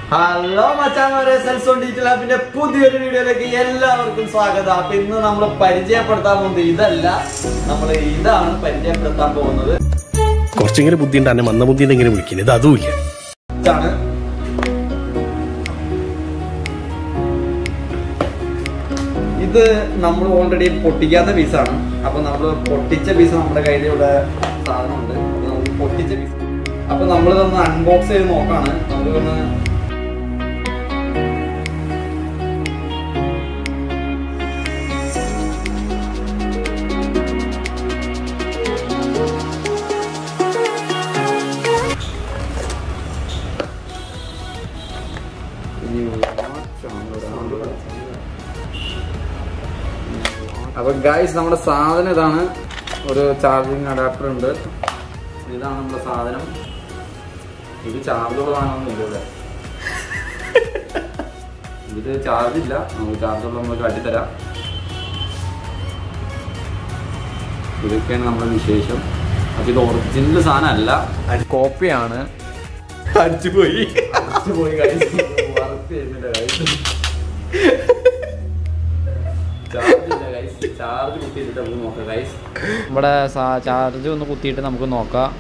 Hello മച്ചാമാരെ സെൽസോൺ detail ആപ്പിന്റെ പുതിയൊരു വീഡിയോയിലേക്ക് എല്ലാവർക്കും സ്വാഗതം അപ്പൊ ഇന്ന് നമ്മൾ പരിചയപ്പെടുത്താൻ പോകുന്നത് ഇതല്ല നമ്മൾ ഇതാണ് പരിചയപ്പെടുത്താൻ പോകുന്നത് കുറച്ചെങ്കിലും ബുദ്ധി ഉണ്ട് എന്നെ മന്ദബുദ്ധി എങ്ങനെ വിളിക്കുന്നത് ഇത് അതുമില്ല ഇതാണ് ഇത് നമ്മൾ ഓൾറെഡി പൊട്ടിക്കാത്ത പീസാണ് അപ്പൊ നമ്മൾ പൊട്ടിച്ച പീസ് നമ്മുടെ കയ്യിൽ ഇവിടെ സാധനമുണ്ട് അപ്പൊ നമുക്ക് പൊട്ടിച്ച പീസ് അപ്പൊ നമ്മളിതൊന്ന് അൺബോക്സ് ചെയ്ത് നോക്കാണ് നമുക്കൊന്ന് അപ്പൊ ഗൈസ് നമ്മുടെ സാധനം ഇതാണ് ഒരു ചാർജിങ് അഡാപ്റ്റർ ഉണ്ട് ഇതാണ് നമ്മുടെ സാധനം ഇത് ചാർജുള്ള സാധനമൊന്നുമില്ല ഇവിടെ ഇത് ചാർജ് ഇല്ല നമുക്ക് ചാർജുള്ള നമ്മൾ കാട്ടിത്തരാം ഇതൊക്കെയാണ് നമ്മുടെ വിശേഷം അപ്പൊ ഇത് ഒറിജിനൽ സാധനമല്ല കോപ്പിയാണ് അടിച്ചുപോയി അടിച്ചു പോയി guys. വറുത്ത് ചെയ്യുന്നില്ല guys. Charge ഇല്ല guys. Charge കുത്തിയിട്ടിട്ട് നമുക്ക് നോക്കാം guys. ഇവിടെ ചാർജ് ഒന്ന് കുത്തിയിട്ട് നമുക്ക് നോക്കാം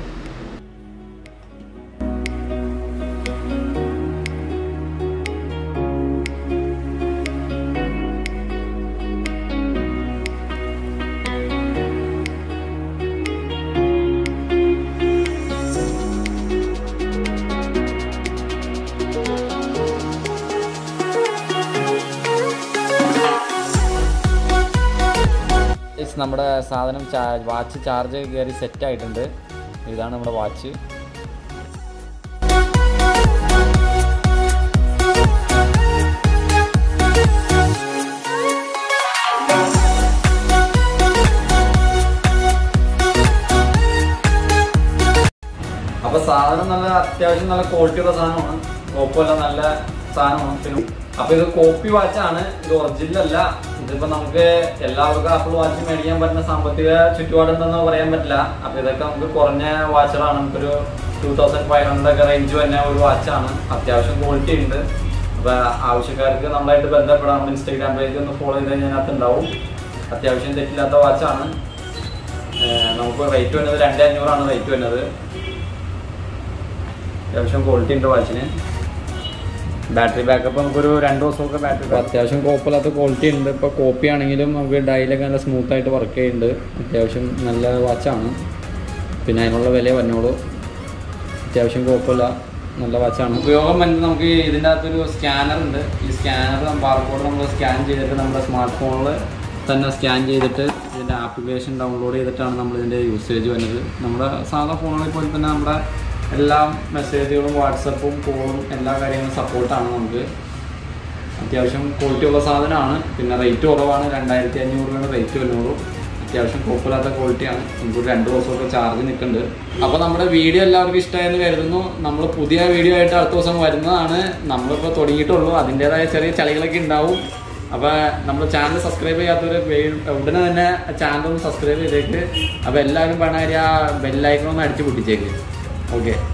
Guys, നമ്മുടെ സാധനം വാച്ച് ചാർജ് കയറി സെറ്റ് ആയിട്ടുണ്ട് ഇതാണ് നമ്മുടെ വാച്ച് അപ്പൊ സാധനം നല്ല അത്യാവശ്യം നല്ല ക്വാളിറ്റി ഉള്ള സാധനമാണ് കുഴപ്പമില്ല നല്ല സാധനമാണ് പിന്നെ അപ്പൊ ഇത് കോപ്പി വാച്ചാണ് ഇത് ഒറിജിനൽ അല്ല ഇതിപ്പോ നമുക്ക് എല്ലാവർക്കും ആപ്പിൾ വാച്ച് മേടിക്കാൻ പറ്റുന്ന സാമ്പത്തിക ചുറ്റുപാടുണ്ടെന്ന് പറയാൻ പറ്റില്ല അപ്പൊ ഇതൊക്കെ നമുക്ക് കുറഞ്ഞ വാച്ചുകളാണ് നമുക്കൊരു ടൂ തൗസൻഡ് ഫൈവ് ഹൺഡ്രഡ് ഒക്കെ റേഞ്ച് തന്നെ ഒരു വാച്ചാണ് അത്യാവശ്യം ക്വാളിറ്റി ഉണ്ട് അപ്പൊ ആവശ്യക്കാർക്ക് നമ്മളായിട്ട് ബന്ധപ്പെടാം നമ്മുടെ ഇൻസ്റ്റാഗ്രാം പേജ് ഒന്ന് ഫോളോ ചെയ്ത് കഴിഞ്ഞാൽ അതിനകത്ത് ഉണ്ടാവും അത്യാവശ്യം തെറ്റില്ലാത്ത വാച്ചാണ് ഏഹ് നമുക്ക് റേറ്റ് വരുന്നത് രണ്ട് അഞ്ഞൂറാണ് റേറ്റ് വരുന്നത് അത്യാവശ്യം ക്വാളിറ്റി ഉണ്ട് വാച്ചിന് ബാറ്ററി ബാക്കപ്പ് നമുക്കൊരു രണ്ട് ദിവസമൊക്കെ ബാറ്ററി അത്യാവശ്യം കുഴപ്പമില്ലാത്ത ക്വാളിറ്റി ഉണ്ട് ഇപ്പോൾ കോപ്പി ആണെങ്കിലും നമുക്ക് ഡയലൊക്കെ നല്ല സ്മൂത്ത് ആയിട്ട് വർക്ക് ചെയ്യുന്നുണ്ട് അത്യാവശ്യം നല്ല വാച്ചാണ് പിന്നെ അതിനുള്ള വില പറഞ്ഞോളൂ അത്യാവശ്യം കുഴപ്പമില്ല നല്ല വാച്ചാണ് ഉപയോഗം വരുന്നത് നമുക്ക് ഇതിൻ്റെ അകത്തൊരു സ്കാനർ ഉണ്ട് ഈ സ്കാനർ ബാർകോഡ് നമ്മൾ സ്കാൻ ചെയ്തിട്ട് നമ്മുടെ സ്മാർട്ട് ഫോണിൽ തന്നെ സ്കാൻ ചെയ്തിട്ട് ഇതിൻ്റെ ആപ്ലിക്കേഷൻ ഡൗൺലോഡ് ചെയ്തിട്ടാണ് നമ്മൾ ഇതിൻ്റെ യൂസേജ് വരുന്നത് നമ്മുടെ സാധാ ഫോണുകളിൽ പോലെ തന്നെ നമ്മുടെ എല്ലാ മെസ്സേജുകളും വാട്സപ്പും കോളും എല്ലാ കാര്യങ്ങളും സപ്പോർട്ടാണ് നമുക്ക് അത്യാവശ്യം ക്വാളിറ്റി ഉള്ള സാധനമാണ് പിന്നെ റേറ്റ് കുറവാണ് രണ്ടായിരത്തി അഞ്ഞൂറ് രൂപയുടെ റേറ്റ് വരുന്നുള്ളൂ അത്യാവശ്യം കുഴപ്പമില്ലാത്ത ക്വാളിറ്റിയാണ് നമുക്ക് രണ്ട് ദിവസമൊക്കെ ചാർജ് നിൽക്കുന്നുണ്ട് അപ്പോൾ നമ്മുടെ വീഡിയോ എല്ലാവർക്കും ഇഷ്ടമായെന്ന് കരുതുന്നു നമ്മൾ പുതിയ വീഡിയോ ആയിട്ട് അടുത്ത ദിവസം വരുന്നതാണ് നമ്മളിപ്പോൾ തുടങ്ങിയിട്ടുള്ളൂ അതിൻ്റെതായ ചെറിയ ചളികളൊക്കെ ഉണ്ടാവും അപ്പോൾ നമ്മുടെ ചാനൽ സബ്സ്ക്രൈബ് ചെയ്യാത്തവർ ഉടനെ തന്നെ ചാനൽ ഒന്ന് സബ്സ്ക്രൈബ് ചെയ്തേക്ക് അപ്പോൾ എല്ലാവരും പറഞ്ഞ കാര്യം ആ ബെല്ലൈക്കൺ ഒന്ന് അടിച്ച് പൊട്ടിച്ചേക്ക് ഓക്കെ